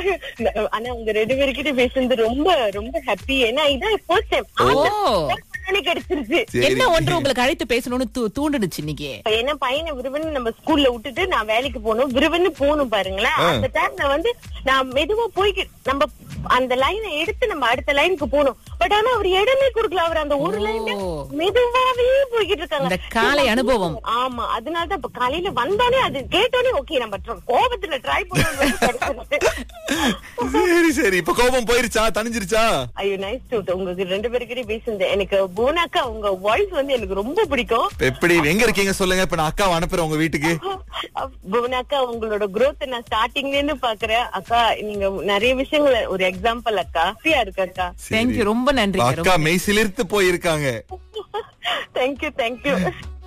ஆனா உங்க ரெண்டு பேர்கிட்ட பேசுனது ரொம்ப ரொம்ப ஹாப்பி ஏன்னா இதான் ஃபர்ஸ்ட் டைம் ஓ கிடைச்சிருச்சு சரி. என்ன ஒன்று உங்களுக்கு அழைத்து பேசணும்னு தூ- தூண்டுனுச்சு இன்னைக்கு இப்ப என்ன பையனை விருவன்னு நம்ம ஸ்கூல்ல விட்டுட்டு நான் வேலைக்கு போகணும் விருவன்னு போகணும் பாருங்களேன் அந்த டைம்ல வந்து நான் மெதுவா போய்க்கு நம்ம அந்த லைனை எடுத்து நம்ம அடுத்த லைனுக்கு போகணும் பட் ஆனா அவர் இடமே கொடுக்கல அவர் அந்த ஒரு லைன் ஓ. மெதுவாவே போய்கிட்டு இருக்காங்க இந்த காலை அனுபவம். ஆமா அதனாலதான் இப்ப காலையில வந்தானே அது கேட்டோடனே ஓகே நம்ம tr- கோபத்துல ட்ரை பண்ணணும் சரி சரி இப்ப கோபம் போயிருச்சா தணிஞ்சிருச்சா ஐயோ நைஸ் டு உங்க ரெண்டு பேருக்கிட்டே பேசுனது எனக்கு போனாக்கா உங்க வாய்ஸ் வந்து எனக்கு ரொம்ப பிடிக்கும் இப்ப எப்படி எங்க இருக்கீங்க சொல்லுங்க இப்ப நான் அக்காவை அனுப்புறேன் உங்க வீட்டுக்கு புவனாக்கா உங்களோட growth நான் ஸ்டார்டிங்ல இருந்து பாக்குறேன் அக்கா நீங்க நிறைய விஷயங்கள் ஒரு எக்ஸாம்பிள் அக்கா ஹாப்பியா இருக்கு அக்கா சரி. தேங்க்யூ ரொம்ப நன்றி அக்கா மெய் சிலிர்த்து போயிருக்காங்க தேங்க்யூ தேங்க்யூ